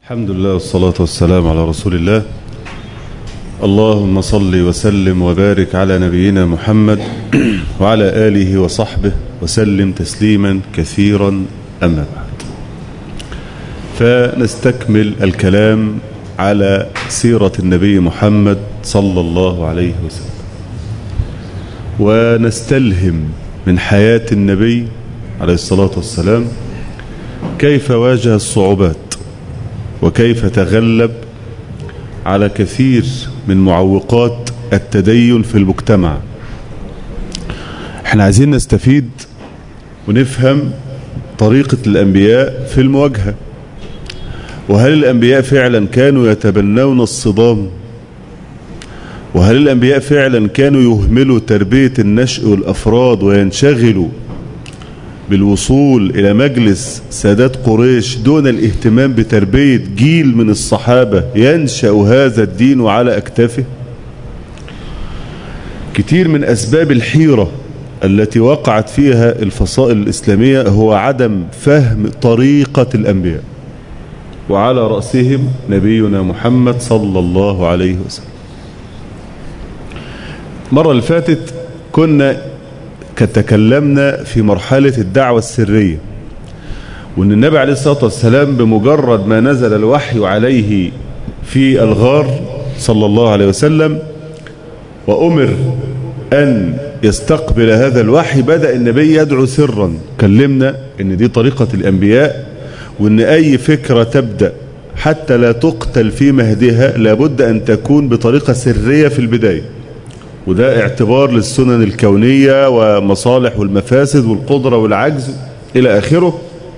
الحمد لله والصلاة والسلام على رسول الله اللهم صل وسلم وبارك على نبينا محمد وعلى آله وصحبه وسلم تسليما كثيرا أما بعد فنستكمل الكلام على سيرة النبي محمد صلى الله عليه وسلم ونستلهم من حياة النبي عليه الصلاة والسلام كيف واجه الصعوبات وكيف تغلب على كثير من معوقات التدين في المجتمع احنا عايزين نستفيد ونفهم طريقة الأنبياء في المواجهة وهل الأنبياء فعلا كانوا يتبنون الصدام وهل الأنبياء فعلا كانوا يهملوا تربية النشء والأفراد وينشغلوا بالوصول إلى مجلس سادات قريش دون الاهتمام بتربية جيل من الصحابة ينشأ هذا الدين على أكتافه كتير من أسباب الحيرة التي وقعت فيها الفصائل الإسلامية هو عدم فهم طريقة الأنبياء وعلى رأسهم نبينا محمد صلى الله عليه وسلم المرة اللي فاتت كنا تكلمنا في مرحلة الدعوة السرية وأن النبي عليه الصلاة والسلام بمجرد ما نزل الوحي عليه في الغار صلى الله عليه وسلم وأمر أن يستقبل هذا الوحي بدأ النبي يدعو سرا كلمنا أن دي طريقة الأنبياء وأن أي فكرة تبدأ حتى لا تقتل في مهدها لابد أن تكون بطريقة سرية في البداية وده اعتبار للسنن الكونية ومصالح والمفاسد والقدرة والعجز إلى آخره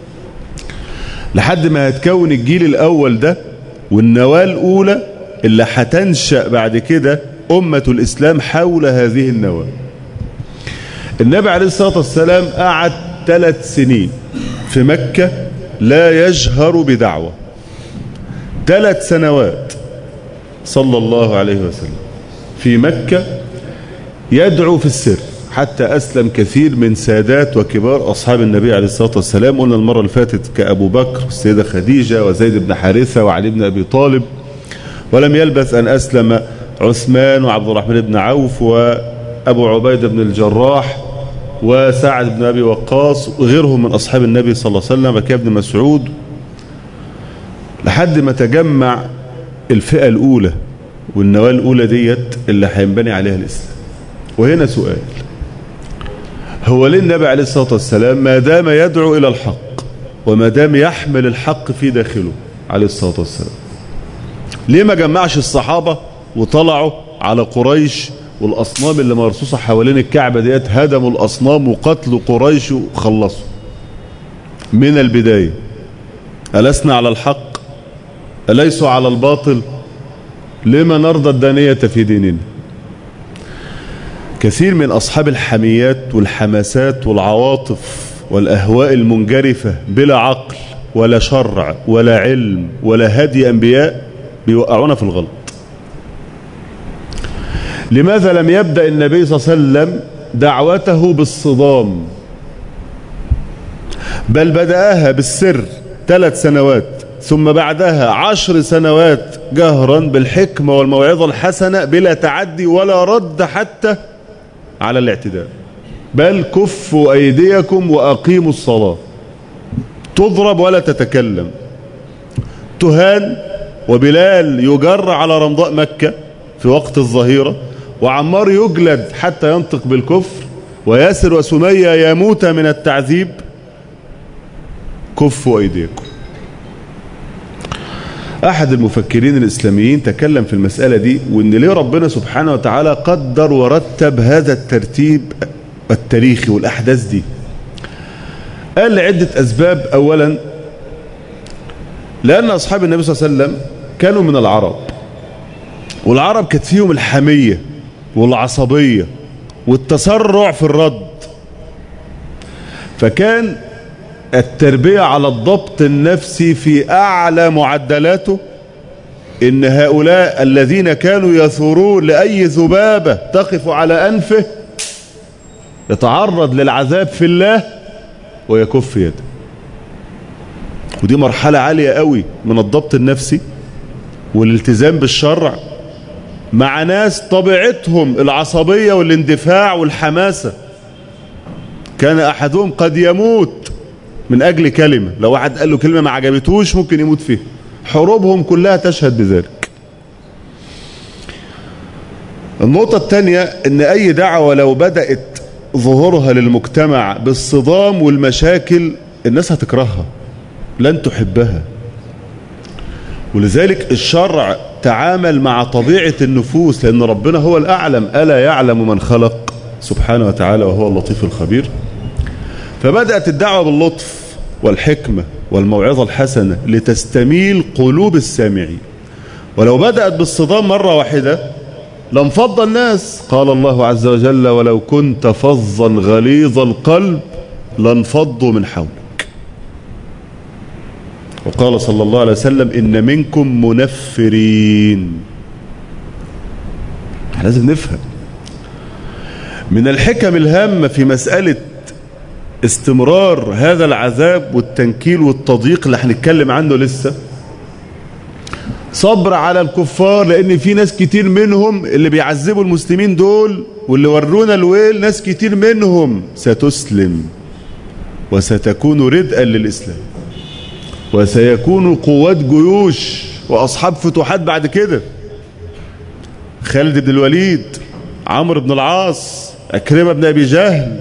لحد ما هتكون الجيل الأول ده والنواة الأولى اللي هتنشأ بعد كده أمة الإسلام حول هذه النواة النبي عليه الصلاة والسلام قعد ثلاث سنين في مكة لا يجهر بدعوة ثلاث سنوات صلى الله عليه وسلم في مكة يدعو في السر حتى أسلم كثير من سادات وكبار أصحاب النبي عليه الصلاة والسلام قلنا المرة اللي فاتت كأبو بكر والسيدة خديجة وزيد بن حارثة وعلي بن أبي طالب ولم يلبث أن أسلم عثمان وعبد الرحمن بن عوف وأبو عبيدة بن الجراح وسعد بن أبي وقاص وغيرهم من أصحاب النبي صلى الله عليه وسلم وكابن مسعود لحد ما تجمع الفئة الأولى والنواة الأولى ديت اللي هينبني عليها الإسلام وهنا سؤال هو ليه النبي عليه الصلاة والسلام ما دام يدعو إلى الحق وما دام يحمل الحق في داخله عليه الصلاة والسلام ليه ما جمعش الصحابة وطلعوا على قريش والأصنام اللي مرصوصة حوالين الكعبة ديت هدموا الأصنام وقتلوا قريش وخلصوا من البداية ألسنا على الحق أليسوا على الباطل لما نرضى الدانية في ديننا كثير من أصحاب الحميات والحماسات والعواطف والأهواء المنجرفة بلا عقل ولا شرع ولا علم ولا هدي أنبياء بيوقعونا في الغلط لماذا لم يبدأ النبي صلى الله عليه وسلم دعوته بالصدام بل بدأها بالسر ثلاث سنوات ثم بعدها عشر سنوات جهرا بالحكمة والموعظة الحسنة بلا تعدي ولا رد حتى على الاعتداء بل كفوا أيديكم وأقيموا الصلاة تضرب ولا تتكلم تهان وبلال يجر على رمضاء مكة في وقت الظهيرة وعمار يجلد حتى ينطق بالكفر وياسر وسمية يموت من التعذيب كفوا أيديكم أحد المفكرين الإسلاميين تكلم في المسألة دي وإن ليه ربنا سبحانه وتعالى قدر ورتب هذا الترتيب التاريخي والأحداث دي قال لعدة أسباب أولا لأن أصحاب النبي صلى الله عليه وسلم كانوا من العرب والعرب كانت فيهم الحمية والعصبية والتسرع في الرد فكان التربية على الضبط النفسي في أعلى معدلاته إن هؤلاء الذين كانوا يثورون لأي ذبابة تقف على أنفه يتعرض للعذاب في الله ويكف يده ودي مرحلة عالية قوي من الضبط النفسي والالتزام بالشرع مع ناس طبيعتهم العصبية والاندفاع والحماسة كان أحدهم قد يموت من أجل كلمة لو واحد قال له كلمة ما عجبتوش ممكن يموت فيها حروبهم كلها تشهد بذلك النقطة الثانية ان اي دعوة لو بدأت ظهورها للمجتمع بالصدام والمشاكل الناس هتكرهها لن تحبها ولذلك الشرع تعامل مع طبيعة النفوس لأن ربنا هو الأعلم ألا يعلم من خلق سبحانه وتعالى وهو اللطيف الخبير فبدأت الدعوة باللطف والحكمة والموعظة الحسنة لتستميل قلوب السامعين ولو بدأت بالصدام مرة واحدة لانفض الناس قال الله عز وجل ولو كنت فظا غليظ القلب لانفضوا من حولك وقال صلى الله عليه وسلم إن منكم منفرين لازم نفهم من الحكم الهامة في مسألة استمرار هذا العذاب والتنكيل والتضييق اللي هنتكلم عنه لسه صبر على الكفار لان في ناس كتير منهم اللي بيعذبوا المسلمين دول واللي ورونا الويل ناس كتير منهم ستسلم وستكون ردءا للإسلام وسيكون قوات جيوش وأصحاب فتوحات بعد كده خالد بن الوليد عمرو بن العاص أكرمة بن أبي جهل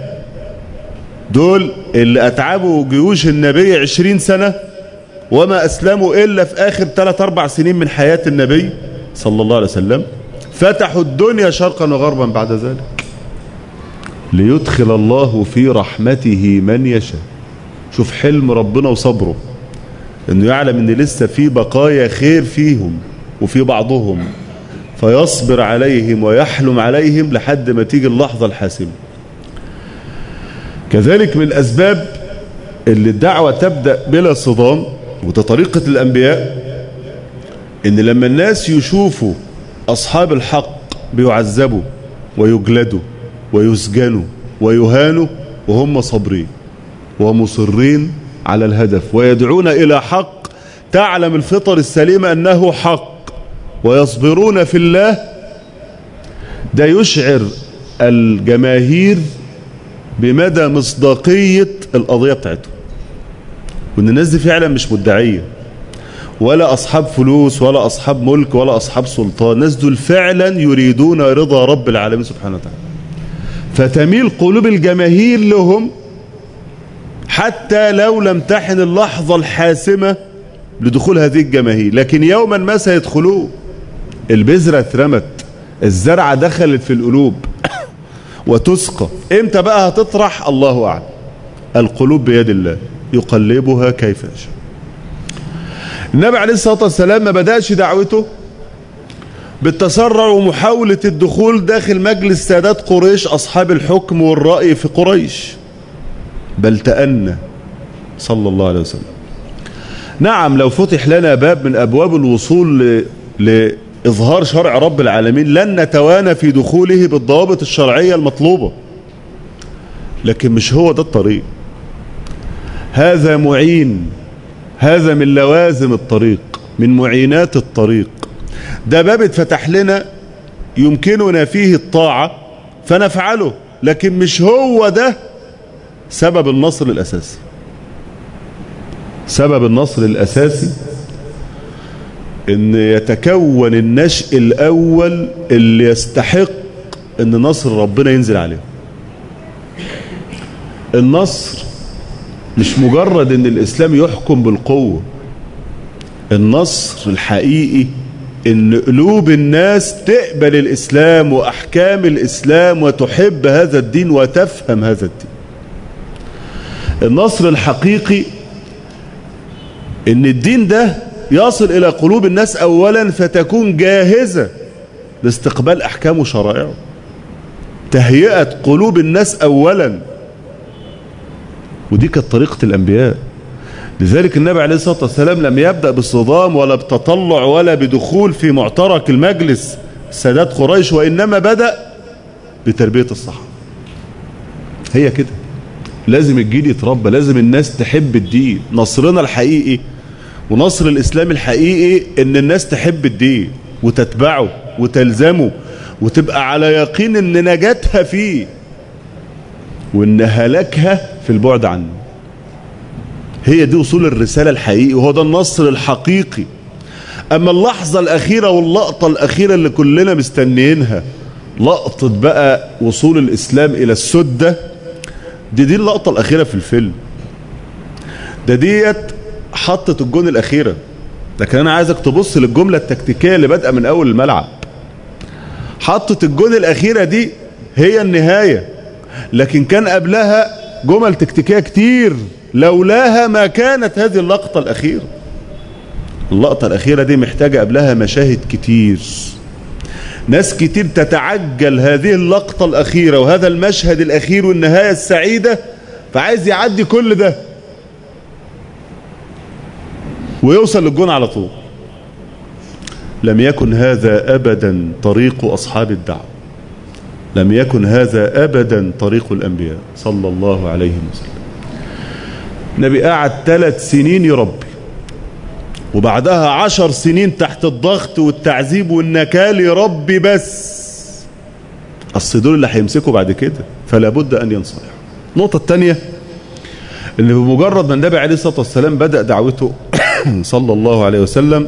دول اللي أتعبوا جيوش النبي عشرين سنة وما أسلموا إلا في آخر 3-4 سنين من حياة النبي صلى الله عليه وسلم فتحوا الدنيا شرقا وغربا بعد ذلك ليدخل الله في رحمته من يشاء شوف حلم ربنا وصبره انه يعلم ان لسه في بقايا خير فيهم وفي بعضهم فيصبر عليهم ويحلم عليهم لحد ما تيجي اللحظة الحاسمة كذلك من الأسباب اللي الدعوة تبدأ بلا صدام وده طريقة الأنبياء إن لما الناس يشوفوا أصحاب الحق بيعذبوا ويجلدوا ويسجنوا ويهانوا وهم صابرين ومصرين على الهدف ويدعون إلى حق تعلم الفطر السليمة أنه حق ويصبرون في الله ده يشعر الجماهير بمدى مصداقية القضية بتاعتهم وان الناس دي فعلا مش مدعية ولا اصحاب فلوس ولا اصحاب ملك ولا اصحاب سلطان الناس دول فعلا يريدون رضا رب العالمين سبحانه وتعالى فتميل قلوب الجماهير لهم حتى لو لم تحن اللحظة الحاسمة لدخول هذه الجماهير لكن يوما ما سيدخلوه البذرة اترمت الزرعة دخلت في القلوب وتسقى امتى بقى هتطرح الله اعلم القلوب بيد الله يقلبها كيف يشاء النبي عليه الصلاة والسلام ما بدأش دعوته بالتسرع ومحاولة الدخول داخل مجلس سادات قريش أصحاب الحكم والرأي في قريش بل تأنى صلى الله عليه وسلم نعم لو فتح لنا باب من أبواب الوصول لإظهار شرع رب العالمين لن نتوانى في دخوله بالضوابط الشرعية المطلوبة لكن مش هو ده الطريق هذا معين هذا من لوازم الطريق من معينات الطريق ده باب اتفتح لنا يمكننا فيه الطاعة فنفعله لكن مش هو ده سبب النصر الأساسي سبب النصر الأساسي ان يتكون النشء الأول اللي يستحق ان نصر ربنا ينزل عليه النصر مش مجرد ان الاسلام يحكم بالقوة النصر الحقيقي ان قلوب الناس تقبل الاسلام واحكام الاسلام وتحب هذا الدين وتفهم هذا الدين النصر الحقيقي ان الدين ده يصل الى قلوب الناس اولا فتكون جاهزة لاستقبال احكامه وشرائعه تهيئة قلوب الناس اولا ودي كانت طريقة الأنبياء لذلك النبي عليه الصلاة والسلام لم يبدأ بالصدام ولا بتطلع ولا بدخول في معترك المجلس سادات قريش وإنما بدأ بتربية الصحابة هي كده لازم الجيل يتربى لازم الناس تحب الدين نصرنا الحقيقي ونصر الإسلام الحقيقي إن الناس تحب الدين وتتبعه وتلزمه وتبقى على يقين إن نجاتها فيه وإن هلاكها في البعد عنه هي دي وصول الرسالة الحقيقي وهو ده النصر الحقيقي أما اللحظة الأخيرة واللقطة الأخيرة اللي كلنا مستنيينها لقطة بقى وصول الإسلام إلى السدة دي دي اللقطة الأخيرة في الفيلم ده ديت حطت الجون الأخيرة لكن أنا عايزك تبص للجملة التكتيكية اللي بادئه من أول الملعب حطت الجون الأخيرة دي هي النهاية لكن كان قبلها جمل تكتيكية كتير لولاها ما كانت هذه اللقطة الأخيرة اللقطة الأخيرة دي محتاجة قبلها مشاهد كتير ناس كتير تتعجل هذه اللقطة الأخيرة وهذا المشهد الأخير والنهاية السعيدة فعايز يعدي كل ده ويوصل للجون على طول لم يكن هذا أبدا طريق أصحاب الدعوة لم يكن هذا أبدا طريق الأنبياء صلى الله عليه وسلم النبي قعد ثلاث سنين يربي وبعدها عشر سنين تحت الضغط والتعذيب والنكال يربي بس أصل دول اللي هيمسكوا بعد كده فلا بد أن ينصلحوا النقطة الثانية ان بمجرد ما النبي عليه الصلاة والسلام بدأ دعوته صلى الله عليه وسلم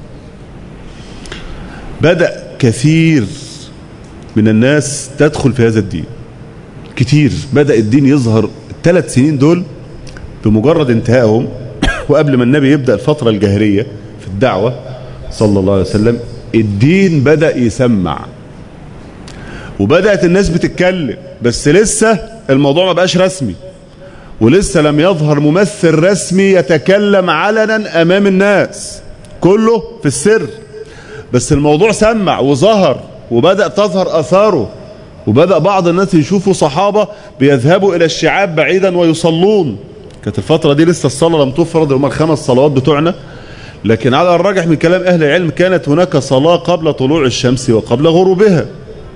بدأ كثير من الناس تدخل في هذا الدين كتير بدأ الدين يظهر الثلاث سنين دول بمجرد انتهائهم وقبل ما النبي يبدأ الفترة الجاهرية في الدعوة صلى الله عليه وسلم الدين بدأ يسمع وبدأت الناس بتتكلم بس لسه الموضوع ما بقاش رسمي ولسه لم يظهر ممثل رسمي يتكلم علنا أمام الناس كله في السر بس الموضوع سمع وظهر وبدأ تظهر أثاره وبدأ بعض الناس يشوفوا صحابة بيذهبوا إلى الشعاب بعيدا ويصلون كانت الفترة دي لسه الصلاة لم تفرض هم الخمس صلوات بتوعنا لكن على الراجح من كلام أهل العلم كانت هناك صلاة قبل طلوع الشمس وقبل غروبها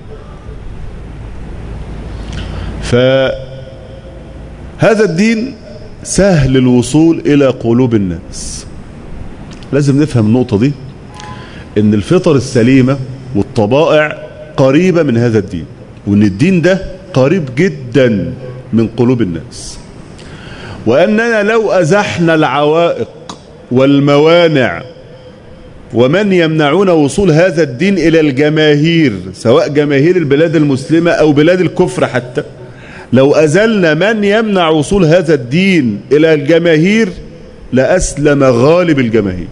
فهذا الدين سهل الوصول إلى قلوب الناس لازم نفهم النقطة دي ان الفطر السليمة والطبائع قريبة من هذا الدين وان الدين ده قريب جدا من قلوب الناس وأننا لو أزحنا العوائق والموانع ومن يمنعون وصول هذا الدين إلى الجماهير سواء جماهير البلاد المسلمة أو بلاد الكفر حتى لو أزلنا من يمنع وصول هذا الدين إلى الجماهير لأسلم غالب الجماهير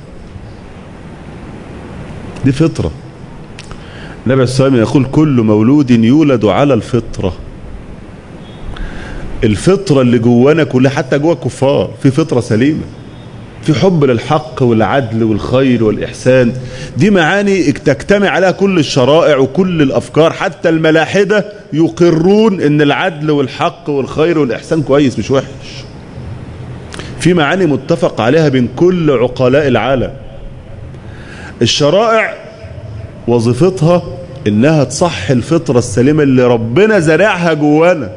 دي فطرة النبي عليه الصلاة يقول كل مولود يولد على الفطرة الفطرة اللي جوانا كلها حتى جوا الكفار في فطرة سليمة في حب للحق والعدل والخير والإحسان دي معاني تجتمع عليها كل الشرائع وكل الأفكار حتى الملاحدة يقرون ان العدل والحق والخير والإحسان كويس مش وحش في معاني متفق عليها بين كل عقلاء العالم الشرائع وظيفتها انها تصح الفطرة السليمة اللي ربنا زرعها جوانا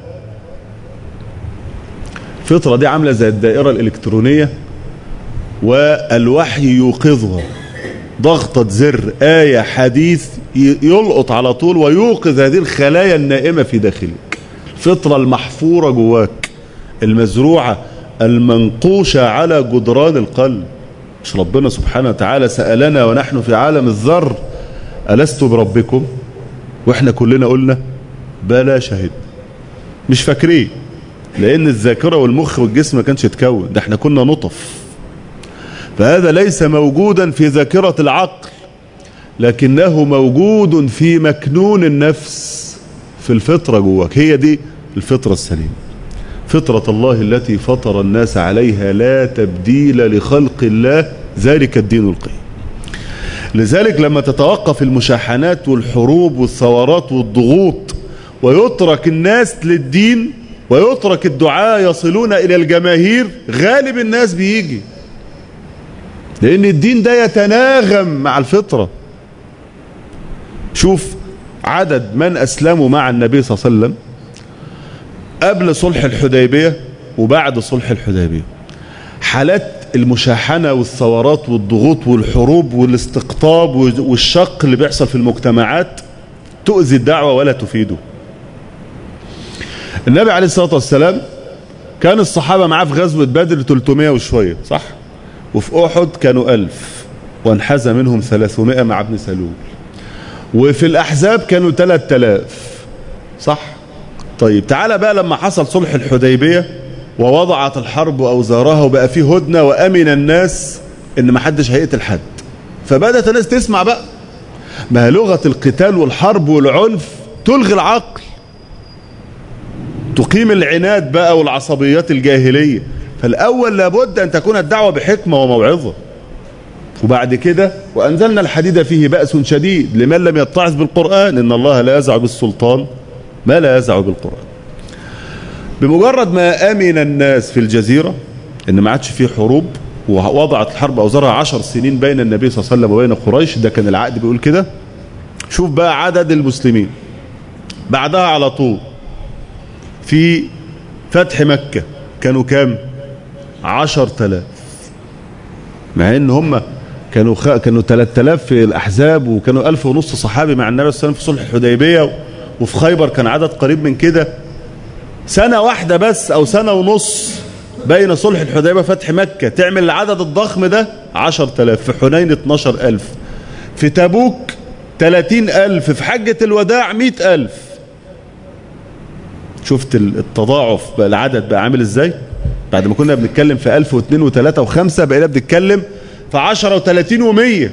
الفطرة دي عاملة زي الدائرة الإلكترونية والوحي يوقظها ضغطة زر آية حديث يلقط على طول ويوقظ هذه الخلايا النائمة في داخلك الفطرة المحفورة جواك المزروعة المنقوشة على جدران القلب مش ربنا سبحانه وتعالى سألنا ونحن في عالم الذر ألست بربكم واحنا كلنا قلنا بلا شهد مش فاكرين لأن الذاكرة والمخ والجسم ما كانش يتكون ده احنا كنا نطف فهذا ليس موجودا في ذاكرة العقل لكنه موجود في مكنون النفس في الفطرة جواك هي دي الفطرة السليمة فطرة الله التي فطر الناس عليها لا تبديل لخلق الله ذلك الدين القيم لذلك لما تتوقف المشاحنات والحروب والثورات والضغوط ويترك الناس للدين ويترك الدعاء يصلون إلى الجماهير غالب الناس بيجي لأن الدين ده يتناغم مع الفطرة شوف عدد من أسلموا مع النبي صلى الله عليه وسلم قبل صلح الحديبية وبعد صلح الحديبية حالات المشاحنة والثورات والضغوط والحروب والاستقطاب والشق اللي بيحصل في المجتمعات تؤذي الدعوة ولا تفيده النبي عليه الصلاة والسلام كان الصحابة معاه في غزوة بدر 300 وشوية صح وفي أحد كانوا ألف وانحز منهم 300 مع ابن سلول وفي الأحزاب كانوا 3000 صح طيب تعالى بقى لما حصل صلح الحديبية ووضعت الحرب أوزارها وبقى فيه هدنة وأمن الناس إن ما حدش هيقتل حد فبدأت الناس تسمع بقى ما لغة القتال والحرب والعنف تلغي العقل تقيم العناد بقى والعصبيات الجاهلية فالأول لابد أن تكون الدعوة بحكمة وموعظة وبعد كده وأنزلنا الحديد فيه بأس شديد لمن لم يتعظ بالقرآن إن الله لا يزع بالسلطان ما لا يزع بالقرآن بمجرد ما أمن الناس في الجزيرة إن ما عادش فيه حروب ووضعت الحرب أوزارها عشر سنين بين النبي صلى الله عليه وسلم وبين قريش ده كان العقد بيقول كده شوف بقى عدد المسلمين بعدها على طول في فتح مكة كانوا كام عشر تلاف مع ان هم كانوا خ... كانوا 3000 في الاحزاب وكانوا 1000 ونص صحابي مع النبي صلى الله عليه وسلم في صلح الحديبيه وفي خيبر كان عدد قريب من كده سنة واحدة بس او سنة ونص بين صلح الحديبيه وفتح مكة تعمل العدد الضخم ده 10000 في حنين 12000 في تبوك 30000 في حجة الوداع 100000 شفت التضاعف بقى العدد بقى عامل ازاي بعد ما كنا بنتكلم في 1000 و2 و3 و5 بقينا بنتكلم في 10 و30 و100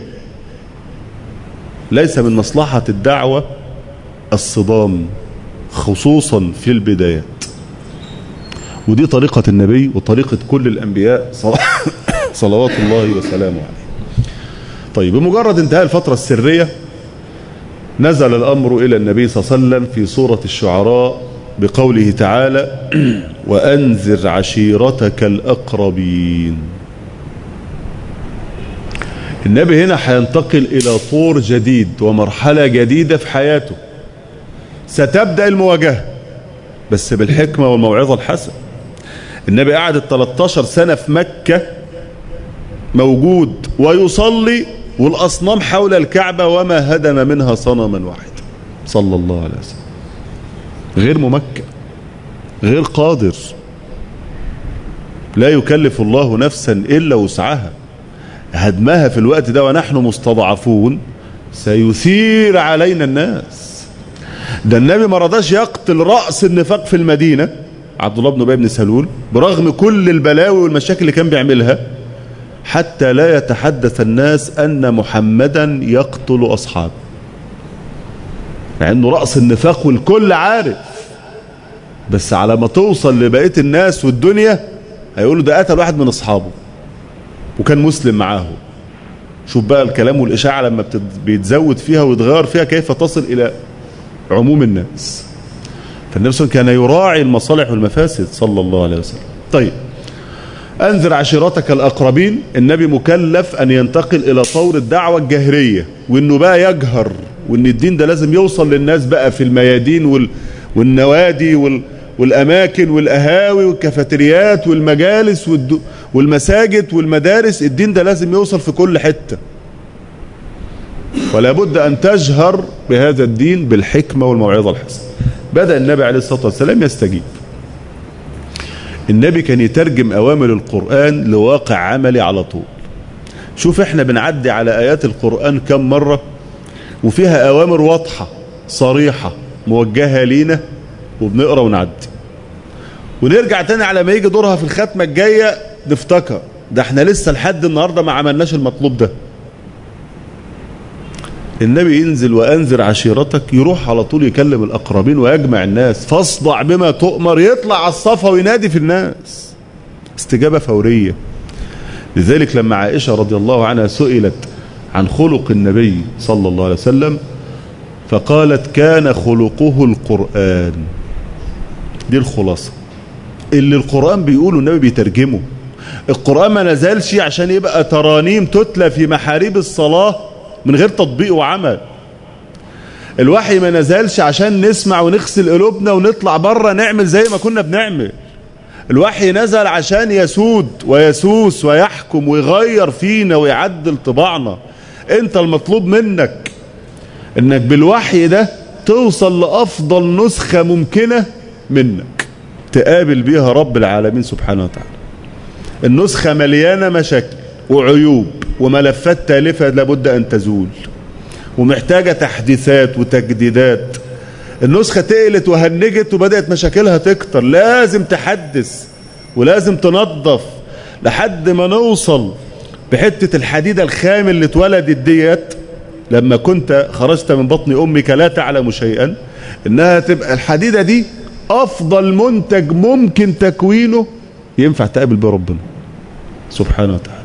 ليس من مصلحة الدعوة الصدام خصوصا في البدايات ودي طريقة النبي وطريقة كل الأنبياء صلوات الله وسلامه عليه طيب بمجرد انتهاء الفترة السرية نزل الأمر إلى النبي صلى الله عليه وسلم في سورة الشعراء بقوله تعالى وأنذر عشيرتك الأقربين النبي هنا هينتقل إلى طور جديد ومرحلة جديدة في حياته ستبدأ المواجهة بس بالحكمة والموعظة الحسنة النبي قعد 13 سنة في مكة موجود ويصلي والأصنام حول الكعبة وما هدم منها صنما واحد صلى الله عليه وسلم غير ممكن غير قادر لا يكلف الله نفسا إلا وسعها هدمها في الوقت ده ونحن مستضعفون سيثير علينا الناس ده النبي ما رضاش يقتل رأس النفاق في المدينة عبد الله بن ابي بن سلول برغم كل البلاوي والمشاكل اللي كان بيعملها حتى لا يتحدث الناس أن محمدا يقتل أصحابه مع انه رأس النفاق والكل عارف بس على ما توصل لبقية الناس والدنيا هيقولوا ده قتل واحد من اصحابه وكان مسلم معاه شوف بقى الكلام والإشاعة لما بيتزود فيها ويتغير فيها كيف تصل إلى عموم الناس فالنبي صلى كان يراعي المصالح والمفاسد صلى الله عليه وسلم طيب أنذر عشيرتك الأقربين النبي مكلف أن ينتقل إلى طور الدعوة الجهرية وأنه بقى يجهر وأن الدين ده لازم يوصل للناس بقى في الميادين وال... والنوادي وال... والأماكن والأهاوي والكافيتريات والمجالس والد... والمساجد والمدارس الدين ده لازم يوصل في كل حتة ولا بد أن تجهر بهذا الدين بالحكمة والموعظة الحسنة بدأ النبي عليه الصلاة والسلام يستجيب النبي كان يترجم أوامر القرآن لواقع عملي على طول شوف احنا بنعدي على آيات القرآن كم مرة وفيها أوامر واضحة صريحة موجهة لينا وبنقرأ ونعدي ونرجع تاني على ما يجي دورها في الختمة الجاية نفتكر ده احنا لسه لحد النهاردة ما عملناش المطلوب ده النبي ينزل وأنذر عشيرتك يروح على طول يكلم الأقربين ويجمع الناس فاصدع بما تؤمر يطلع على الصفا وينادي في الناس استجابة فورية لذلك لما عائشة رضي الله عنها سئلت عن خلق النبي صلى الله عليه وسلم فقالت كان خلقه القرآن دي الخلاصة اللي القرآن بيقوله النبي بيترجمه القرآن ما نزلش عشان يبقى ترانيم تتلى في محاريب الصلاة من غير تطبيق وعمل الوحي ما نزلش عشان نسمع ونغسل قلوبنا ونطلع بره نعمل زي ما كنا بنعمل الوحي نزل عشان يسود ويسوس ويحكم ويغير فينا ويعدل طباعنا انت المطلوب منك انك بالوحي ده توصل لافضل نسخة ممكنة منك تقابل بيها رب العالمين سبحانه وتعالى النسخة مليانة مشاكل وعيوب وملفات تالفة لابد ان تزول ومحتاجة تحديثات وتجديدات النسخة تقلت وهنجت وبدأت مشاكلها تكتر لازم تحدث ولازم تنظف لحد ما نوصل بحتة الحديدة الخام اللي اتولدت ديت لما كنت خرجت من بطن أمك لا تعلم شيئا إنها تبقى الحديدة دي أفضل منتج ممكن تكوينه ينفع تقابل به ربنا سبحانه وتعالى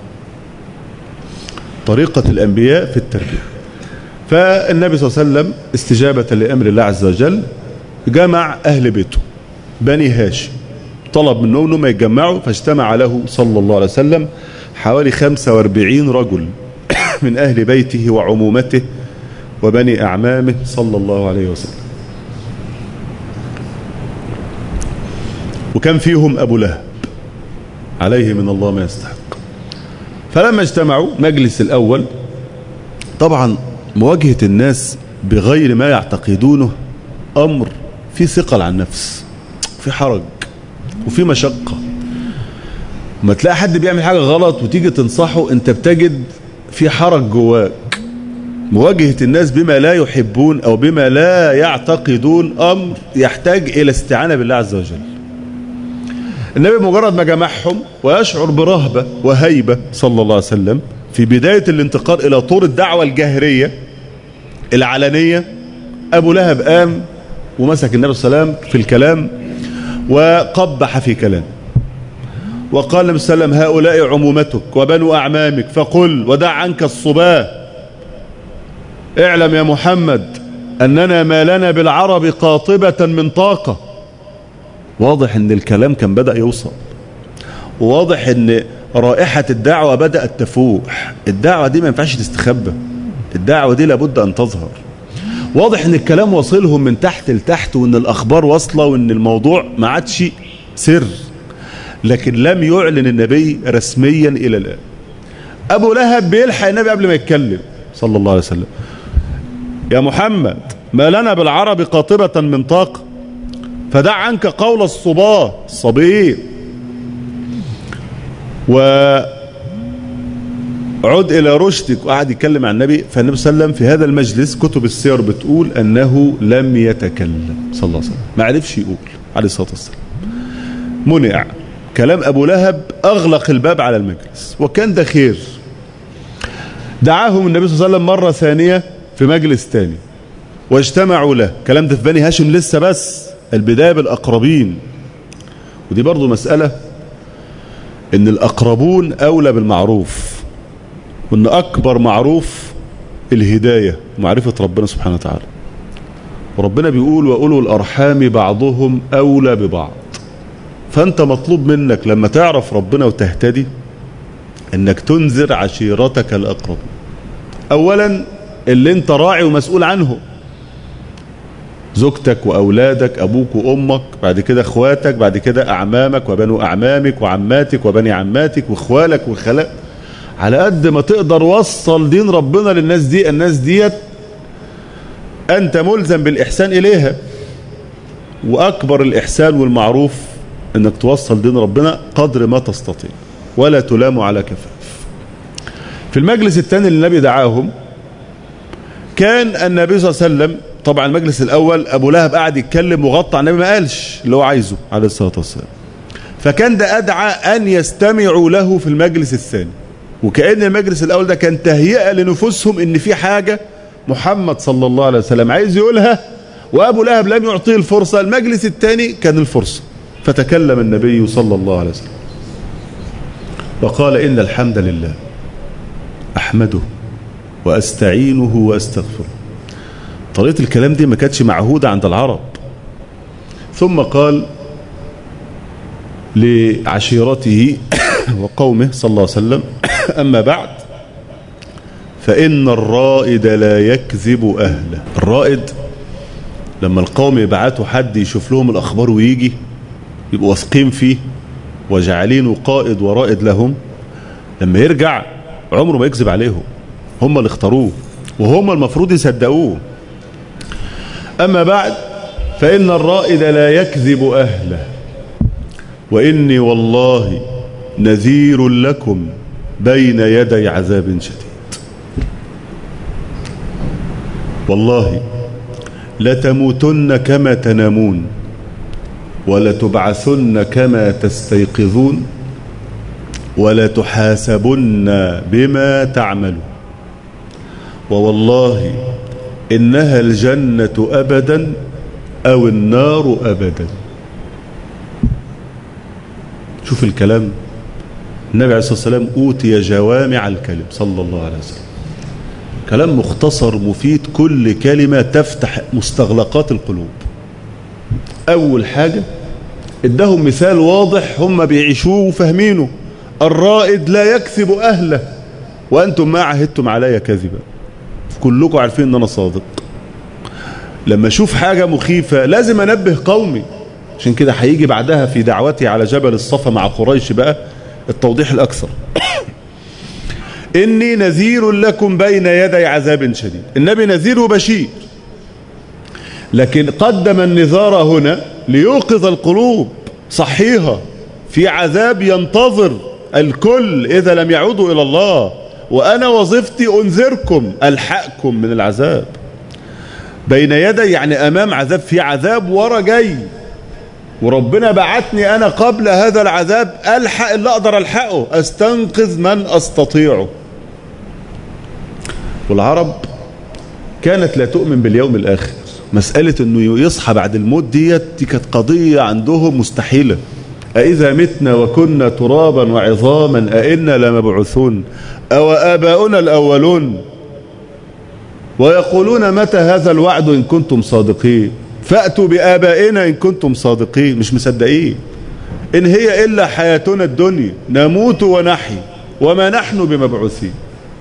طريقة الأنبياء في التربية فالنبي صلى الله عليه وسلم استجابة لأمر الله عز وجل جمع أهل بيته بني هاشم طلب منهم انهم يتجمعوا فاجتمع له صلى الله عليه وسلم حوالي 45 رجل من أهل بيته وعمومته وبني أعمامه صلى الله عليه وسلم وكان فيهم أبو لهب عليه من الله ما يستحق فلما اجتمعوا مجلس الأول طبعا مواجهة الناس بغير ما يعتقدونه أمر في ثقل عن النفس في حرج وفي مشقة ما تلاقي حد بيعمل حاجة غلط وتيجي تنصحه انت بتجد في حرج جواك مواجهة الناس بما لا يحبون او بما لا يعتقدون امر يحتاج الى استعانة بالله عز وجل النبي مجرد ما جمعهم ويشعر برهبة وهيبة صلى الله عليه وسلم في بداية الانتقال الى طور الدعوة الجاهرية العلنية ابو لهب قام ومسك النبي صلى الله عليه وسلم في الكلام وقبح في كلام وقال النبي صلى الله عليه وسلم هؤلاء عمومتك وبنو أعمامك فقل ودع عنك الصباه اعلم يا محمد أننا ما لنا بالعرب قاطبة من طاقة واضح ان الكلام كان بدأ يوصل وواضح ان رائحة الدعوة بدأت تفوح الدعوة دي ما ينفعش تستخبى الدعوة دي لابد أن تظهر واضح ان الكلام واصلهم من تحت لتحت وان الاخبار واصله وان الموضوع ما عادش سر لكن لم يعلن النبي رسميا الى الان ابو لهب بيلحق النبي قبل ما يتكلم صلى الله عليه وسلم يا محمد ما لنا بالعرب قاطبة من طاقة فدع عنك قول الصباه الصبي و عد إلى رشدك وقعد يتكلم عن النبي فالنبي صلى الله عليه وسلم في هذا المجلس كتب السير بتقول أنه لم يتكلم صلى الله عليه وسلم ما عرفش يقول عليه الصلاة والسلام منع كلام أبو لهب أغلق الباب على المجلس وكان ده خير دعاهم النبي صلى الله عليه وسلم مرة ثانية في مجلس ثاني واجتمعوا له كلام ده في بني هاشم لسه بس البداية بالأقربين ودي برضو مسألة ان الأقربون أولى بالمعروف وان اكبر معروف الهداية معرفة ربنا سبحانه وتعالى وربنا بيقول وأولو الأرحام بعضهم أولى ببعض فأنت مطلوب منك لما تعرف ربنا وتهتدي انك تنذر عشيرتك الأقرب أولا اللي انت راعي ومسؤول عنه زوجتك وأولادك أبوك وأمك بعد كده أخواتك بعد كده أعمامك وبنو أعمامك وعماتك وبني عماتك وإخوالك وخلق على قد ما تقدر وصل دين ربنا للناس دي الناس ديت أنت ملزم بالإحسان إليها وأكبر الإحسان والمعروف أنك توصل دين ربنا قدر ما تستطيع ولا تلام على كفاف في المجلس الثاني اللي النبي دعاهم كان النبي صلى الله عليه وسلم طبعا المجلس الأول أبو لهب قاعد يتكلم وغطى على النبي ما قالش اللي هو عايزه عليه الصلاة والسلام فكان ده أدعى أن يستمعوا له في المجلس الثاني وكأن المجلس الأول ده كان تهيئة لنفوسهم ان في حاجة محمد صلى الله عليه وسلم عايز يقولها وأبو لهب لم يعطيه الفرصة المجلس الثاني كان الفرصة فتكلم النبي صلى الله عليه وسلم وقال إن الحمد لله أحمده وأستعينه وأستغفره طريقة الكلام دي ما كانتش معهودة عند العرب ثم قال لعشيرته وقومه صلى الله عليه وسلم أما بعد فإن الرائد لا يكذب أهله الرائد لما القوم يبعتوا حد يشوف لهم الأخبار ويجي يبقوا واثقين فيه وجعلينه قائد ورائد لهم لما يرجع عمره ما يكذب عليهم هم اللي اختاروه وهم المفروض يصدقوه أما بعد فإن الرائد لا يكذب أهله وإني والله نذير لكم بين يدي عذاب شديد والله لتموتن كما تنامون ولتبعثن كما تستيقظون ولتحاسبن بما تعملون ووالله إنها الجنة أبدا أو النار أبدا شوف الكلام النبي عليه الصلاة والسلام أوتي جوامع الكلم صلى الله عليه وسلم كلام مختصر مفيد كل كلمة تفتح مستغلقات القلوب أول حاجة ادهم مثال واضح هم بيعيشوه وفاهمينه الرائد لا يكذب أهله وأنتم ما عهدتم علي كذبا كلكم عارفين أن أنا صادق لما أشوف حاجة مخيفة لازم أنبه قومي عشان كده هيجي بعدها في دعوتي على جبل الصفا مع قريش بقى التوضيح الأكثر إني نذير لكم بين يدي عذاب شديد النبي نذير وبشير لكن قدم النذار هنا ليوقظ القلوب صحيها في عذاب ينتظر الكل إذا لم يعودوا إلى الله وأنا وظيفتي أنذركم ألحقكم من العذاب بين يدي يعني أمام عذاب في عذاب ورا جاي وربنا بعتني أنا قبل هذا العذاب ألحق اللي أقدر ألحقه أستنقذ من أستطيعه والعرب كانت لا تؤمن باليوم الآخر مسألة أنه يصحى بعد الموت ديت دي كانت قضية عندهم مستحيلة أإذا متنا وكنا ترابا وعظاما أئنا لمبعوثون أو آباؤنا الأولون ويقولون متى هذا الوعد إن كنتم صادقين فأتوا بآبائنا إن كنتم صادقين مش مصدقين إن هي إلا حياتنا الدنيا نموت ونحي وما نحن بمبعوثين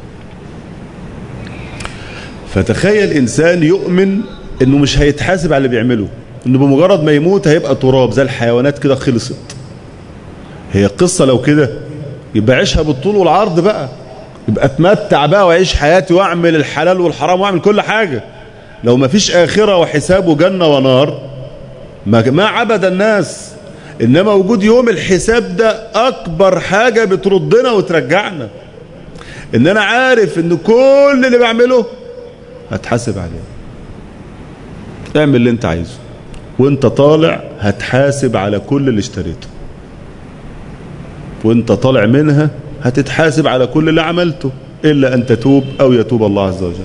فتخيل إنسان يؤمن إنه مش هيتحاسب على اللي بيعمله إنه بمجرد ما يموت هيبقى تراب زي الحيوانات كده خلصت هي القصة لو كده يبقى عيشها بالطول والعرض بقى يبقى اتمتع بقى وعيش حياتي واعمل الحلال والحرام واعمل كل حاجة لو ما فيش آخرة وحساب وجنة ونار ما, ما عبد الناس إنما وجود يوم الحساب ده أكبر حاجة بتردنا وترجعنا إن أنا عارف إن كل اللي بعمله هتحاسب عليه اعمل اللي انت عايزه وانت طالع هتحاسب على كل اللي اشتريته وانت طالع منها هتتحاسب على كل اللي عملته إلا أن تتوب أو يتوب الله عز وجل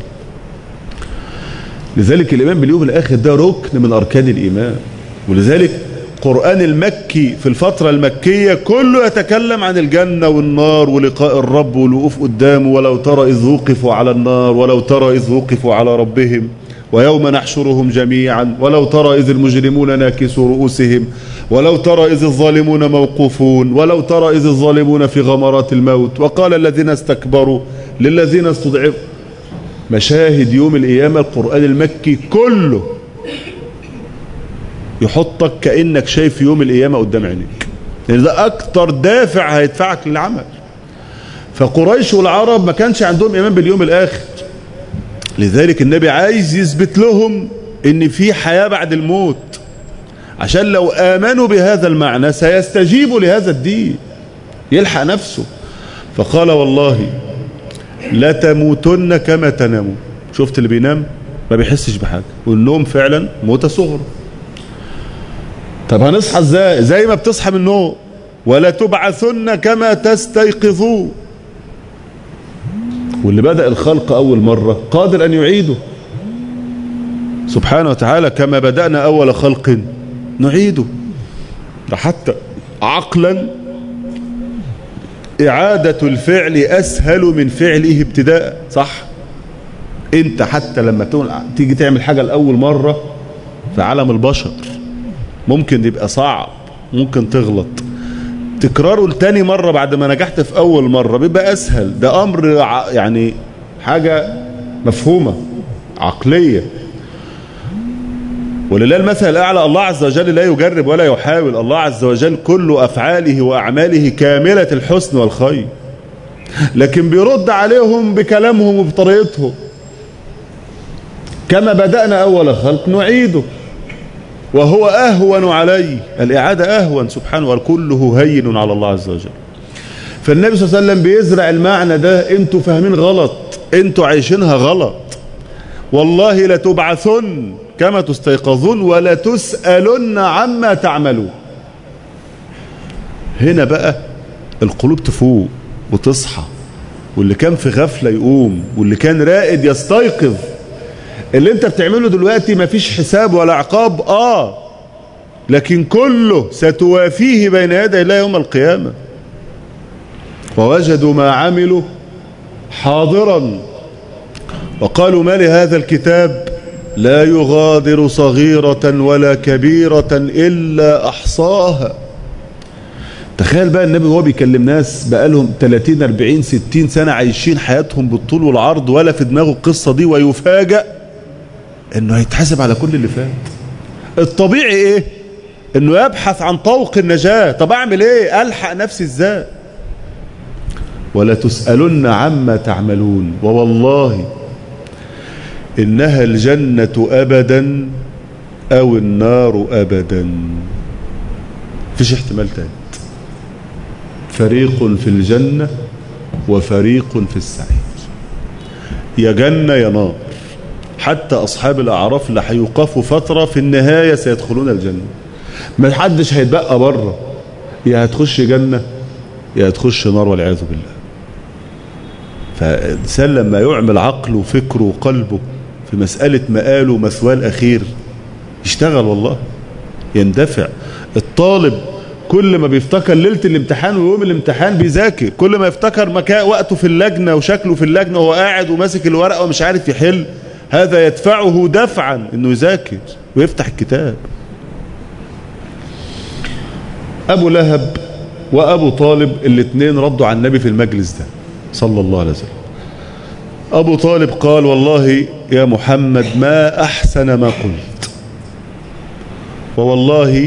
لذلك الإيمان باليوم الآخر ده ركن من أركان الإيمان ولذلك قرآن المكي في الفترة المكية كله يتكلم عن الجنة والنار ولقاء الرب والوقوف قدامه ولو ترى إذ وقفوا على النار ولو ترى إذ وقفوا على ربهم ويوم نحشرهم جميعا ولو ترى إذ المجرمون ناكسوا رؤوسهم ولو ترى إذ الظالمون موقوفون ولو ترى إذ الظالمون في غمرات الموت وقال الذين استكبروا للذين استضعفوا مشاهد يوم القيامة القرآن المكي كله يحطك كأنك شايف يوم القيامة قدام عينيك لأن ده أكتر دافع هيدفعك للعمل فقريش والعرب ما كانش عندهم إيمان باليوم الآخر لذلك النبي عايز يثبت لهم ان في حياة بعد الموت عشان لو آمنوا بهذا المعنى سيستجيبوا لهذا الدين يلحق نفسه فقال والله لا تموتن كما تنامون شفت اللي بينام ما بيحسش بحاجة والنوم فعلا موتة صغرى طب هنصحى ازاي زي ما بتصحى من النوم ولا تبعثن كما تستيقظون واللي بدأ الخلق أول مرة قادر أن يعيده سبحانه وتعالى كما بدأنا أول خلق نعيده حتى عقلا إعادة الفعل أسهل من فعله ابتداء صح انت حتى لما تيجي تعمل حاجة لأول مرة في عالم البشر ممكن يبقى صعب ممكن تغلط تكراره لتاني مرة بعد ما نجحت في أول مرة بيبقى أسهل ده أمر يعني حاجة مفهومة عقلية ولله المثل الأعلى الله عز وجل لا يجرب ولا يحاول الله عز وجل كل أفعاله وأعماله كاملة الحسن والخير لكن بيرد عليهم بكلامهم وبطريقتهم كما بدأنا أول خلق نعيده وهو أهون عليه الإعادة أهون سبحانه وكله هين على الله عز وجل فالنبي صلى الله عليه وسلم بيزرع المعنى ده انتوا فاهمين غلط انتوا عايشينها غلط والله لتبعثن كما تستيقظون ولا تسألن عما تعملون هنا بقى القلوب تفوق وتصحى واللي كان في غفلة يقوم واللي كان رائد يستيقظ اللي انت بتعمله دلوقتي مفيش حساب ولا عقاب اه لكن كله ستوافيه بين يدي الله يوم القيامة ووجدوا ما عملوا حاضرا وقالوا ما لهذا الكتاب لا يغادر صغيرة ولا كبيرة إلا أحصاها تخيل بقى النبي وهو بيكلم ناس بقالهم 30 40 60 سنة عايشين حياتهم بالطول والعرض ولا في دماغه القصة دي ويفاجأ انه هيتحاسب على كل اللي فات الطبيعي ايه انه يبحث عن طوق النجاة طب اعمل ايه الحق نفسي ازاي ولا تسألن عما تعملون ووالله إنها الجنة أبدا أو النار أبدا فيش احتمال تاني فريق في الجنة وفريق في السعير يا جنة يا نار حتى أصحاب الأعراف اللي هيوقفوا فترة في النهاية سيدخلون الجنة ما حدش هيتبقى بره يا هتخش جنة يا هتخش نار والعياذ بالله فالإنسان لما يعمل عقله وفكره وقلبه في مسألة مآله ومثواه الأخير يشتغل والله يندفع الطالب كل ما بيفتكر ليلة الامتحان ويوم الامتحان بيذاكر كل ما يفتكر مكان وقته في اللجنة وشكله في اللجنة وهو قاعد وماسك الورقة ومش عارف يحل هذا يدفعه دفعا انه يذاكر ويفتح الكتاب ابو لهب وابو طالب الاثنين ردوا على النبي في المجلس ده صلى الله عليه وسلم ابو طالب قال والله يا محمد ما احسن ما قلت ووالله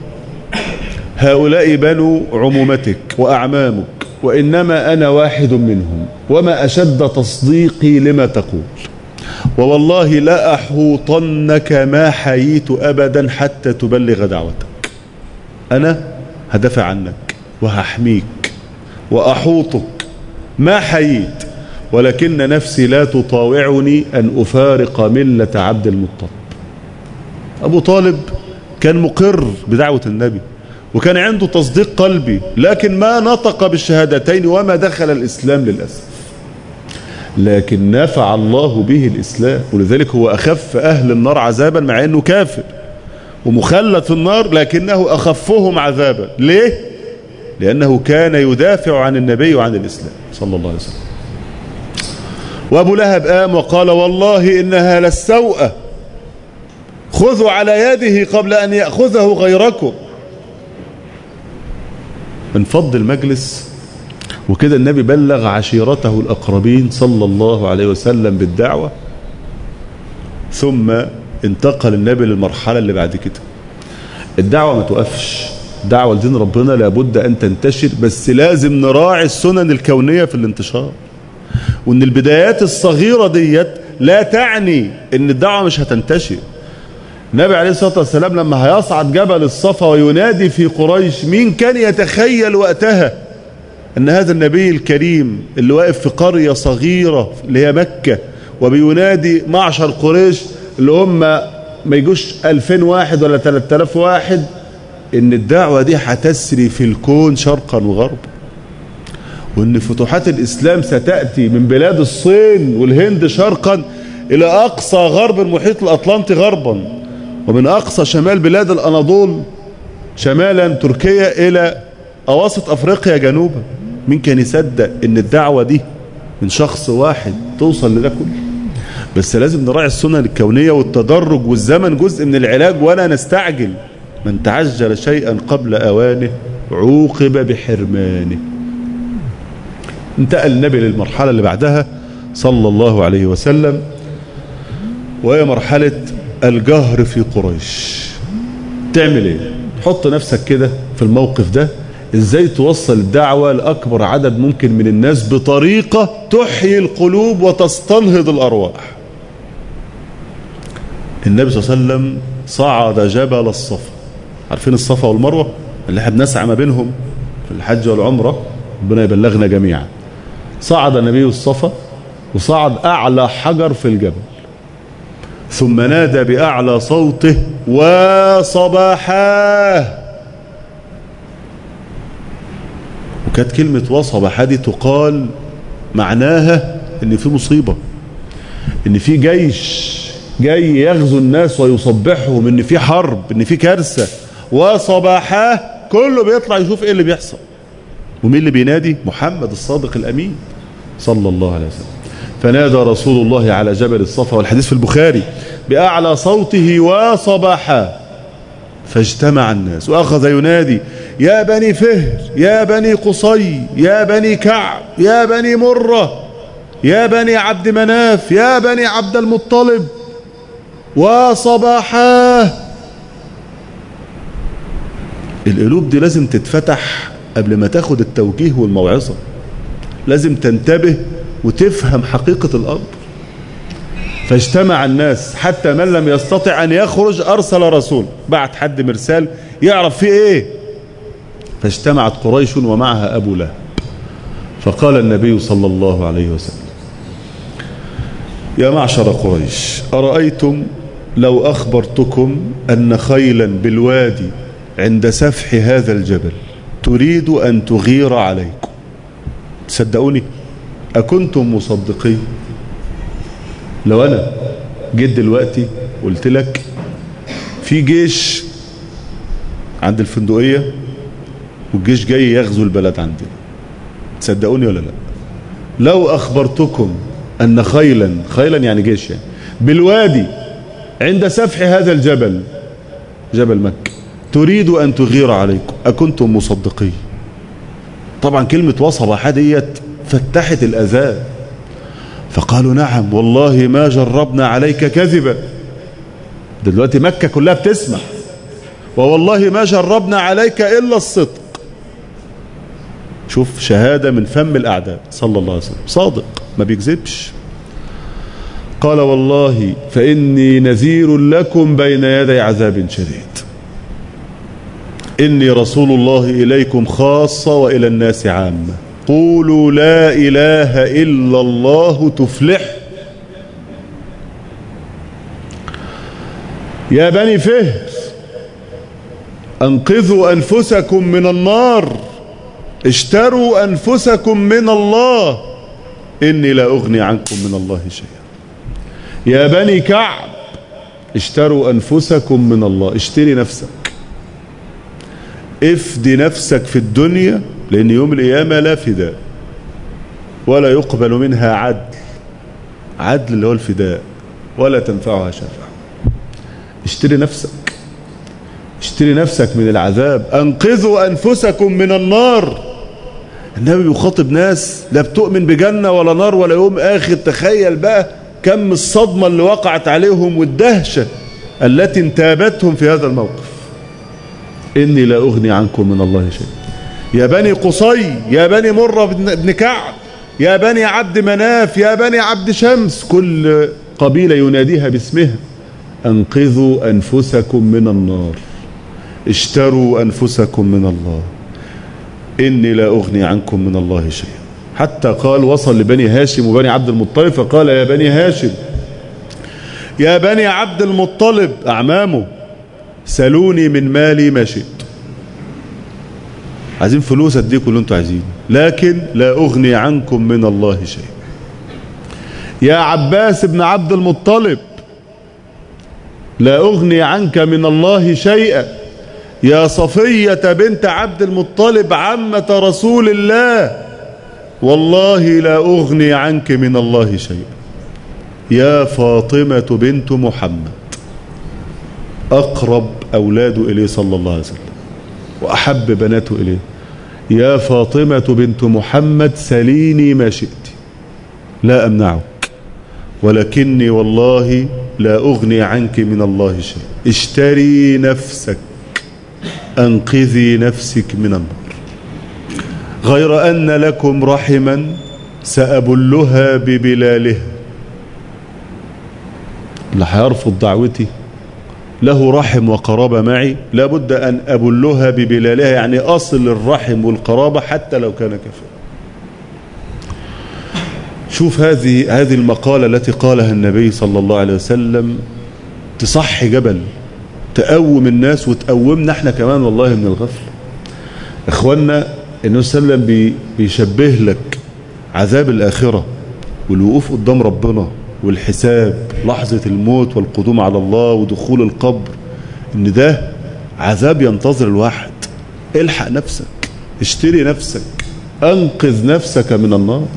هؤلاء بنو عمومتك واعمامك وانما انا واحد منهم وما اشد تصديقي لما تقول ووالله لا أحوطنك ما حييت أبدا حتى تبلغ دعوتك أنا هدافع عنك وهحميك وأحوطك ما حييت ولكن نفسي لا تطاوعني أن أفارق ملة عبد المطلب أبو طالب كان مقر بدعوة النبي وكان عنده تصديق قلبي لكن ما نطق بالشهادتين وما دخل الإسلام للأسف لكن نفع الله به الإسلام ولذلك هو أخف أهل النار عذابا مع أنه كافر ومخلد في النار لكنه أخفهم عذابا ليه؟ لأنه كان يدافع عن النبي وعن الإسلام صلى الله عليه وسلم وأبو لهب قام وقال والله إنها للسوءة خذوا على يده قبل أن يأخذه غيركم انفض المجلس وكده النبي بلغ عشيرته الأقربين صلى الله عليه وسلم بالدعوة ثم انتقل النبي للمرحلة اللي بعد كده الدعوة ما توقفش دعوة لدين ربنا لابد أن تنتشر بس لازم نراعي السنن الكونية في الانتشار وان البدايات الصغيرة ديت لا تعني ان الدعوة مش هتنتشر النبي عليه الصلاة والسلام لما هيصعد جبل الصفا وينادي في قريش مين كان يتخيل وقتها ان هذا النبي الكريم اللي واقف في قرية صغيرة اللي هي مكة وبينادي معشر قريش اللي هم ما يجوش 2000 واحد ولا 3000 واحد ان الدعوة دي هتسري في الكون شرقا وغربا وان فتوحات الاسلام ستأتي من بلاد الصين والهند شرقا الى اقصى غرب المحيط الاطلنطي غربا ومن اقصى شمال بلاد الاناضول شمالا تركيا الى اواسط افريقيا جنوبا مين كان يصدق ان الدعوة دي من شخص واحد توصل لده كله بس لازم نراعي السنن الكونية والتدرج والزمن جزء من العلاج ولا نستعجل من تعجل شيئا قبل اوانه عوقب بحرمانه انتقل النبي للمرحلة اللي بعدها صلى الله عليه وسلم وهي مرحلة الجهر في قريش تعمل ايه حط نفسك كده في الموقف ده ازاي توصل الدعوة لأكبر عدد ممكن من الناس بطريقة تحيي القلوب وتستنهض الأرواح النبي صلى الله عليه وسلم صعد جبل الصفا عارفين الصفا والمروة اللي احنا بنسعى ما بينهم في الحج والعمرة ربنا يبلغنا جميعا صعد النبي الصفا وصعد أعلى حجر في الجبل ثم نادى بأعلى صوته وصباحاه وكانت كلمة وصباحاه دي تقال معناها ان في مصيبة ان في جيش جاي يغزو الناس ويصبحهم ان في حرب ان في كارثة وصباحاه كله بيطلع يشوف ايه اللي بيحصل ومين اللي بينادي محمد الصادق الامين صلى الله عليه وسلم فنادى رسول الله على جبل الصفا والحديث في البخاري بأعلى صوته وصباحا فاجتمع الناس وأخذ ينادي يا بني فهر يا بني قصي يا بني كعب يا بني مرة يا بني عبد مناف يا بني عبد المطلب وصباحاه القلوب دي لازم تتفتح قبل ما تاخد التوجيه والموعظة لازم تنتبه وتفهم حقيقة الأمر فاجتمع الناس حتى من لم يستطع أن يخرج أرسل رسول بعت حد مرسال يعرف فيه إيه فاجتمعت قريش ومعها أبو لهب فقال النبي صلى الله عليه وسلم يا معشر قريش أرأيتم لو أخبرتكم أن خيلا بالوادي عند سفح هذا الجبل تريد أن تغير عليكم صدقوني أكنتم مصدقين لو أنا جيت دلوقتي قلت لك في جيش عند الفندقية والجيش جاي يغزو البلد عندنا تصدقوني ولا لا لو أخبرتكم أن خيلا خيلا يعني جيش يعني بالوادي عند سفح هذا الجبل جبل مكة تريد أن تغير عليكم أكنتم مصدقين طبعا كلمة وصبة ديت فتحت الأذان فقالوا نعم والله ما جربنا عليك كذبا دلوقتي مكة كلها بتسمع ووالله ما جربنا عليك إلا الصدق شوف شهادة من فم الأعداء صلى الله عليه وسلم صادق ما بيكذبش قال والله فإني نذير لكم بين يدي عذاب شديد إني رسول الله إليكم خاصة وإلى الناس عامة قولوا لا إله إلا الله تفلح يا بني فهر أنقذوا أنفسكم من النار اشتروا أنفسكم من الله إني لا أغني عنكم من الله شيئا يا بني كعب اشتروا أنفسكم من الله اشتري نفسك افدي نفسك في الدنيا لأن يوم القيامة لا فداء ولا يقبل منها عدل عدل اللي هو الفداء ولا تنفعها شفاعة اشتري نفسك اشتري نفسك من العذاب انقذوا أنفسكم من النار النبي بيخاطب ناس لا بتؤمن بجنة ولا نار ولا يوم آخر تخيل بقى كم الصدمة اللي وقعت عليهم والدهشة التي انتابتهم في هذا الموقف إني لا أغني عنكم من الله شيء يا بني قصي يا بني مرة بن كعب يا بني عبد مناف يا بني عبد شمس كل قبيلة يناديها باسمها أنقذوا أنفسكم من النار اشتروا أنفسكم من الله إني لا أغني عنكم من الله شيئا حتى قال وصل لبني هاشم وبني عبد المطلب فقال يا بني هاشم يا بني عبد المطلب أعمامه سلوني من مالي ما شئت عايزين فلوس اديكم اللي انتوا عايزينه لكن لا أغني عنكم من الله شيء يا عباس بن عبد المطلب لا أغني عنك من الله شيئا يا صفية بنت عبد المطلب عمة رسول الله والله لا أغني عنك من الله شيئا يا فاطمة بنت محمد أقرب أولاده إليه صلى الله عليه وسلم وأحب بناته إليه يا فاطمة بنت محمد سليني ما شئت لا أمنعك ولكني والله لا أغني عنك من الله شيء اشتري نفسك أنقذي نفسك من النار غير أن لكم رحما سأبلها ببلالها اللي هيرفض دعوتي له رحم وقرابة معي لابد أن أبلها ببلالها يعني أصل الرحم والقرابة حتى لو كان كفر شوف هذه هذه المقالة التي قالها النبي صلى الله عليه وسلم تصحي جبل تقوم الناس وتقومنا احنا كمان والله من الغفلة اخوانا النبي صلى الله عليه وسلم بيشبه لك عذاب الآخرة والوقوف قدام ربنا والحساب لحظة الموت والقدوم على الله ودخول القبر ان ده عذاب ينتظر الواحد الحق نفسك اشتري نفسك انقذ نفسك من النار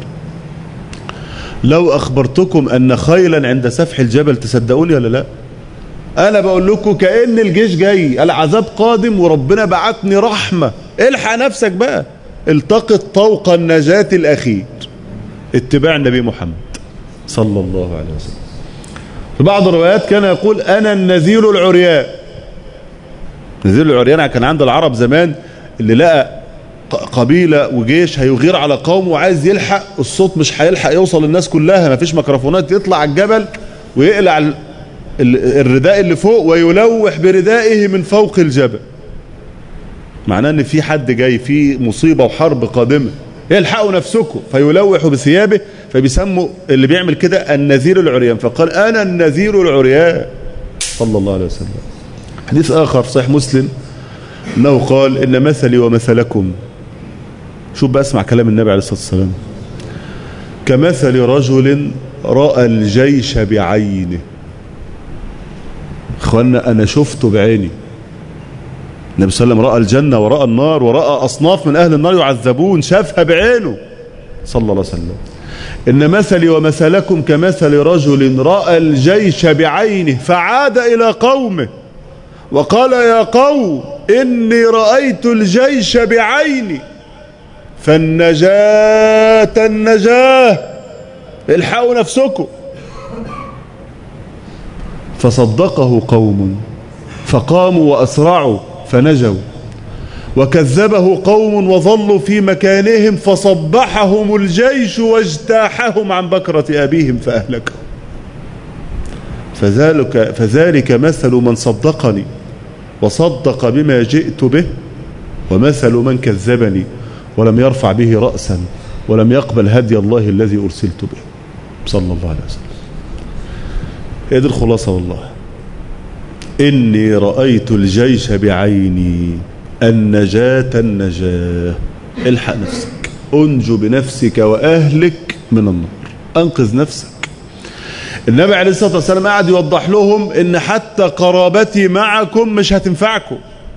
لو اخبرتكم ان خيلا عند سفح الجبل تصدقوني ولا لا انا بقول لكم كأن الجيش جاي العذاب قادم وربنا بعتني رحمة الحق نفسك بقى التقط طوق النجاة الاخير اتباع النبي محمد صلى الله عليه وسلم في بعض الروايات كان يقول أنا النذير العريان النذير العريان كان عند العرب زمان اللي لقى قبيلة وجيش هيغير على قوم وعايز يلحق الصوت مش هيلحق يوصل للناس كلها ما فيش ميكروفونات يطلع على الجبل ويقلع الرداء اللي فوق ويلوح بردائه من فوق الجبل معناه ان في حد جاي في مصيبة وحرب قادمة يلحقوا نفسكم فيلوحوا بثيابه فبيسموا اللي بيعمل كده النذير العريان فقال أنا النذير العريان صلى الله عليه وسلم حديث آخر صحيح مسلم أنه قال إن مثلي ومثلكم شوف بقى اسمع كلام النبي عليه الصلاة والسلام كمثل رجل رأى الجيش بعينه اخوانا أنا شفته بعيني النبي صلى الله عليه وسلم رأى الجنة ورأى النار ورأى أصناف من أهل النار يعذبون شافها بعينه صلى الله عليه وسلم إن مثلي ومثلكم كمثل رجل رأى الجيش بعينه فعاد إلى قومه وقال يا قوم إني رأيت الجيش بعيني فالنجاة النجاة الحقوا نفسكم فصدقه قوم فقاموا وأسرعوا فنجوا وكذبه قوم وظلوا في مكانهم فصبحهم الجيش واجتاحهم عن بكرة أبيهم فأهلكهم فذلك, فذلك مثل من صدقني وصدق بما جئت به ومثل من كذبني ولم يرفع به رأسا ولم يقبل هدي الله الذي أرسلت به صلى الله عليه وسلم هي دي الخلاصة والله إني رأيت الجيش بعيني النجاة النجاة الحق نفسك انجو بنفسك وأهلك من النار أنقذ نفسك النبي عليه الصلاة والسلام قاعد يوضح لهم ان حتى قرابتي معكم مش هتنفعكم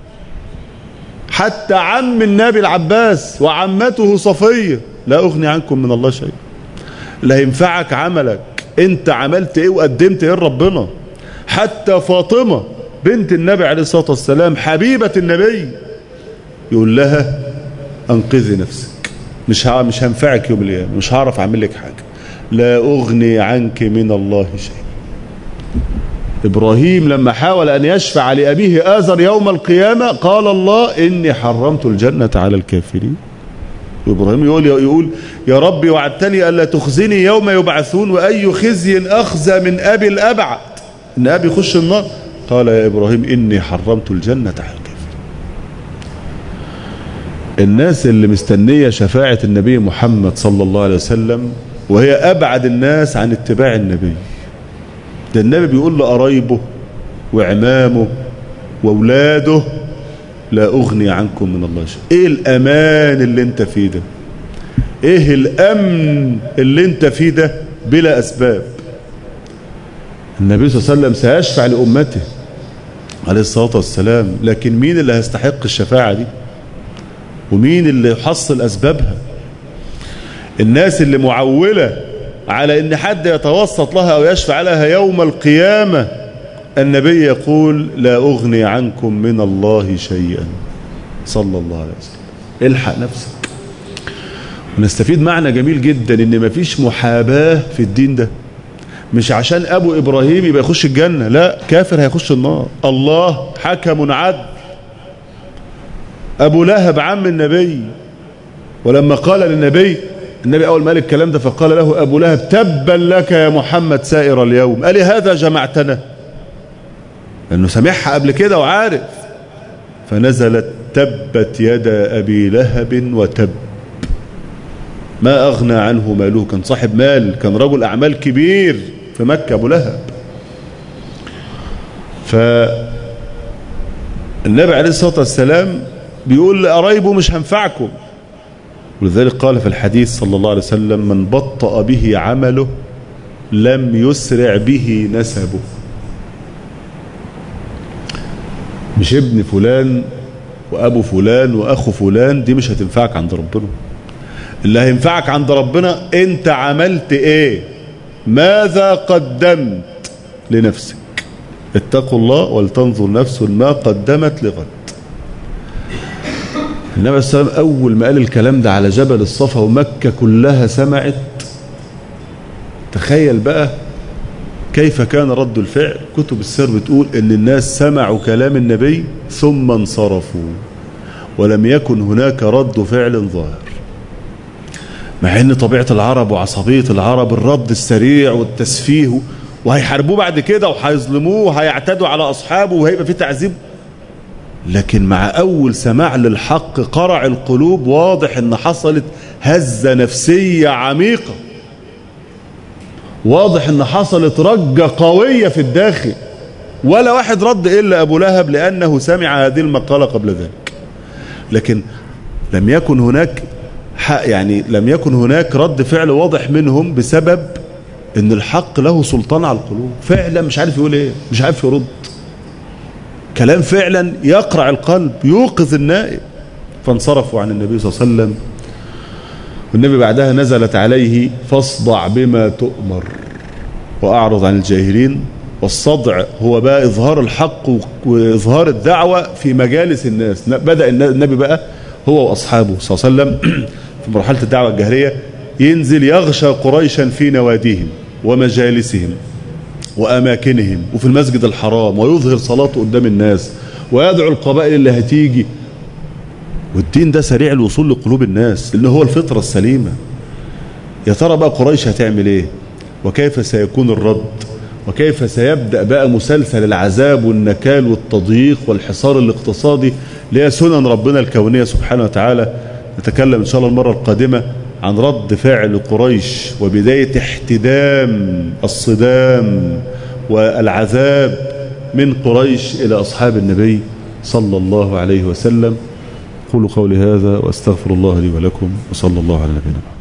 حتى عم النبي العباس وعمته صفية لا أغني عنكم من الله شيء لا ينفعك عملك انت عملت ايه وقدمت ايه لربنا حتى فاطمة بنت النبي عليه الصلاة والسلام حبيبة النبي يقول لها انقذي نفسك مش مش هنفعك يوم القيامة مش هعرف اعمل لك حاجة لا اغني عنك من الله شيء ابراهيم لما حاول ان يشفع لابيه ازر يوم القيامة قال الله اني حرمت الجنة على الكافرين وابراهيم يقول يقول يا ربي وعدتني الا تخزني يوم يبعثون واي خزي اخزى من ابي الابعد ان ابي يخش النار قال يا ابراهيم اني حرمت الجنة على الكافرين الناس اللي مستنية شفاعة النبي محمد صلى الله عليه وسلم وهي أبعد الناس عن اتباع النبي ده النبي بيقول لقرايبه وعمامه وأولاده لا أغني عنكم من الله شيء إيه الأمان اللي انت فيه ده إيه الأمن اللي انت فيه ده بلا أسباب النبي صلى الله عليه وسلم سيشفع لأمته عليه الصلاة والسلام لكن مين اللي هيستحق الشفاعة دي ومين اللي يحصل أسبابها الناس اللي معولة على ان حد يتوسط لها او يشفع لها يوم القيامة النبي يقول لا اغني عنكم من الله شيئا صلى الله عليه وسلم الحق نفسك ونستفيد معنى جميل جدا ان مفيش محاباة في الدين ده مش عشان أبو إبراهيم يبقى يخش الجنة لا كافر هيخش النار الله حكم عدل أبو لهب عم النبي ولما قال للنبي النبي أول ما قال الكلام ده فقال له أبو لهب تبا لك يا محمد سائر اليوم قال هذا جمعتنا لأنه سمعها قبل كده وعارف فنزلت تبت يدا أبي لهب وتب ما أغنى عنه ماله كان صاحب مال كان رجل أعمال كبير في مكة أبو لهب فالنبي عليه الصلاة والسلام بيقول لقرايبه مش هنفعكم ولذلك قال في الحديث صلى الله عليه وسلم من بطأ به عمله لم يسرع به نسبه مش ابن فلان وابو فلان واخو فلان دي مش هتنفعك عند ربنا اللي هينفعك عند ربنا انت عملت ايه ماذا قدمت لنفسك اتقوا الله ولتنظر نفس ما قدمت لغد النبي صلى الله عليه وسلم أول ما قال الكلام ده على جبل الصفا ومكة كلها سمعت تخيل بقى كيف كان رد الفعل كتب السر بتقول ان الناس سمعوا كلام النبي ثم انصرفوا ولم يكن هناك رد فعل ظاهر مع ان طبيعة العرب وعصبية العرب الرد السريع والتسفيه وهيحاربوه بعد كده وهيظلموه وهيعتدوا على اصحابه وهيبقى في تعذيب لكن مع أول سماع للحق قرع القلوب واضح أن حصلت هزة نفسية عميقة واضح أن حصلت رجة قوية في الداخل ولا واحد رد إلا أبو لهب لأنه سمع هذه المقالة قبل ذلك لكن لم يكن هناك يعني لم يكن هناك رد فعل واضح منهم بسبب ان الحق له سلطان على القلوب فعلا مش عارف يقول ايه مش عارف يرد كلام فعلا يقرع القلب يوقظ النائب فانصرفوا عن النبي صلى الله عليه وسلم والنبي بعدها نزلت عليه فاصدع بما تؤمر وأعرض عن الجاهلين والصدع هو بقى إظهار الحق وإظهار الدعوة في مجالس الناس بدأ النبي بقى هو وأصحابه صلى الله عليه وسلم في مرحلة الدعوة الجهرية ينزل يغشى قريشا في نواديهم ومجالسهم وأماكنهم وفي المسجد الحرام ويظهر صلاته قدام الناس ويدعو القبائل اللي هتيجي والدين ده سريع الوصول لقلوب الناس لأنه هو الفطرة السليمة يا ترى بقى قريش هتعمل ايه وكيف سيكون الرد وكيف سيبدأ بقى مسلسل العذاب والنكال والتضييق والحصار الاقتصادي اللي هي سنن ربنا الكونية سبحانه وتعالى نتكلم إن شاء الله المرة القادمة عن رد فعل قريش وبداية احتدام الصدام والعذاب من قريش إلى أصحاب النبي صلى الله عليه وسلم قولوا قولي هذا واستغفر الله لي ولكم وصلى الله على نبينا